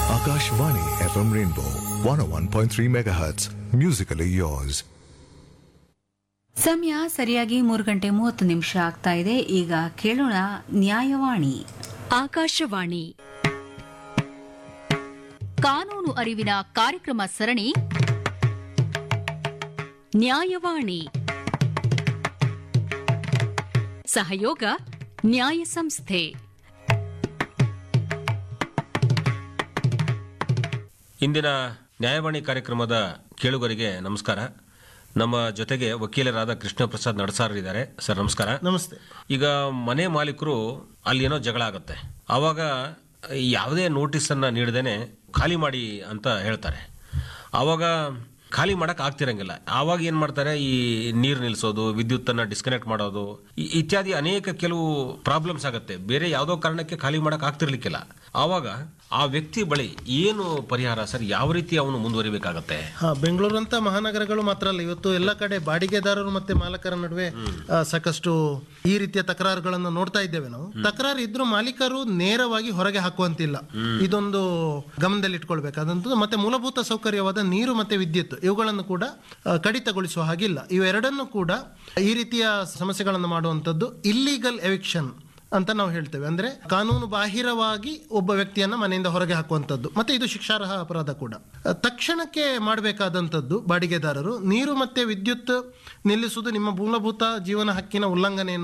Akashvani FM Rainbow 101.3 MHz. Musically yours. ಸಮಯ ಸರಿಯಾಗಿ ಮೂರು ಗಂಟೆ ಮೂವತ್ತು ನಿಮಿಷ ಆಗ್ತಾ ಇದೆ ಈಗ ಕೇಳೋಣ ನ್ಯಾಯವಾಣಿ ಆಕಾಶವಾಣಿ ಕಾನೂನು ಅರಿವಿನ ಕಾರ್ಯಕ್ರಮ ಸರಣಿ ನ್ಯಾಯವಾಣಿ ಸಹಯೋಗ ನ್ಯಾಯ ಸಂಸ್ಥೆ ಇಂದಿನ ನ್ಯಾಯವಾಣಿ ಕಾರ್ಯಕ್ರಮದ ಕೇಳುಗರಿಗೆ ನಮಸ್ಕಾರ ನಮ್ಮ ಜೊತೆಗೆ ವಕೀಲರಾದ ಕೃಷ್ಣ ಪ್ರಸಾದ್ ನಡಸಾರರಿದ್ದಾರೆ ಸರ್ ನಮಸ್ಕಾರ ನಮಸ್ತೆ ಈಗ ಮನೆ ಮಾಲೀಕರು ಅಲ್ಲಿ ಏನೋ ಜಗಳ ಆಗುತ್ತೆ ಆವಾಗ ಯಾವುದೇ ನೋಟಿಸ್ ಅನ್ನ ನೀಡದೇನೆ ಖಾಲಿ ಮಾಡಿ ಅಂತ ಹೇಳ್ತಾರೆ ಆವಾಗ ಖಾಲಿ ಮಾಡಕ್ ಆಗ್ತಿರಂಗಿಲ್ಲ ಆವಾಗ ಏನ್ ಮಾಡ್ತಾರೆ ಈ ನೀರು ನಿಲ್ಲಿಸೋದು ವಿದ್ಯುತ್ ಅನ್ನ ಡಿಸ್ಕನೆಕ್ಟ್ ಮಾಡೋದು ಈ- ಇತ್ಯಾದಿ ಅನೇಕ ಕೆಲವು ಪ್ರಾಬ್ಲಮ್ಸ್ ಆಗುತ್ತೆ ಬೇರೆ ಯಾವುದೋ ಕಾರಣಕ್ಕೆ ಖಾಲಿ ಮಾಡಕ್ ಆಗ್ತಿರ್ಲಿಕ್ಕಿಲ್ಲ ಆವಾಗ ಆ ವ್ಯಕ್ತಿ ಬಳಿ ಏನು ಪರಿಹಾರ ಸರ್ ಯಾವ ರೀತಿ ಅವನು ಮುಂದುವರಿಬೇಕಾಗತ್ತೆ ಹಾ ಬೆಂಗಳೂರಂತ ಮಹಾನಗರಗಳು ಮಾತ್ರ ಅಲ್ಲ ಇವತ್ತು ಎಲ್ಲ ಕಡೆ ಬಾಡಿಗೆದಾರರು ಮತ್ತೆ ಮಾಲಕರ ನಡುವೆ ಆ, ಸಾಕಷ್ಟು ಈ ರೀತಿಯ ತಕರಾರುಗಳನ್ನು ನೋಡ್ತಾ ಇದ್ದೇವೆ ನಾವು ತಕರಾರು ಇದ್ರೂ ಮಾಲೀಕರು ನೇರವಾಗಿ ಹೊರಗೆ ಹಾಕುವಂತಿಲ್ಲ ಇದೊಂದು ಗಮನದಲ್ಲಿ ಇಟ್ಕೊಳ್ಬೇಕಾದಂಥದ್ದು ಮತ್ತೆ ಮೂಲಭೂತ ಸೌಕರ್ಯವಾದ ನೀರು ಮತ್ತೆ ವಿದ್ಯುತ್ ಇವುಗಳನ್ನು ಕೂಡ ಆ, ಕಡಿತಗೊಳಿಸುವ ಹಾಗಿಲ್ಲ ಇವೆರಡನ್ನು ಕೂಡ ಈ ರೀತಿಯ ಸಮಸ್ಯೆಗಳನ್ನು ಮಾಡುವಂಥದ್ದು ಇಲ್ಲೀಗಲ್ ಎವಿಕ್ಷನ್ ಅಂತ ನಾವು ಹೇಳ್ತೇವೆ ಅಂದ್ರೆ ಕಾನೂನು ಬಾಹಿರವಾಗಿ ಒಬ್ಬ ವ್ಯಕ್ತಿಯನ್ನ ಮನೆಯಿಂದ ಹೊರಗೆ ಹಾಕುವಂಥದ್ದು ಮತ್ತೆ ಇದು ಶಿಕ್ಷಾರ್ಹ ಅಪರಾಧ ಕೂಡ ಅಹ್, ತಕ್ಷಣಕ್ಕೆ ಮಾಡಬೇಕಾದಂಥದ್ದು ಬಾಡಿಗೆದಾರರು ನೀರು ಮತ್ತೆ ವಿದ್ಯುತ್ ನಿಲ್ಲಿಸುವುದು ನಿಮ್ಮ ಮೂಲಭೂತ ಜೀವನ ಹಕ್ಕಿನ ಉಲ್ಲಂಘನೆ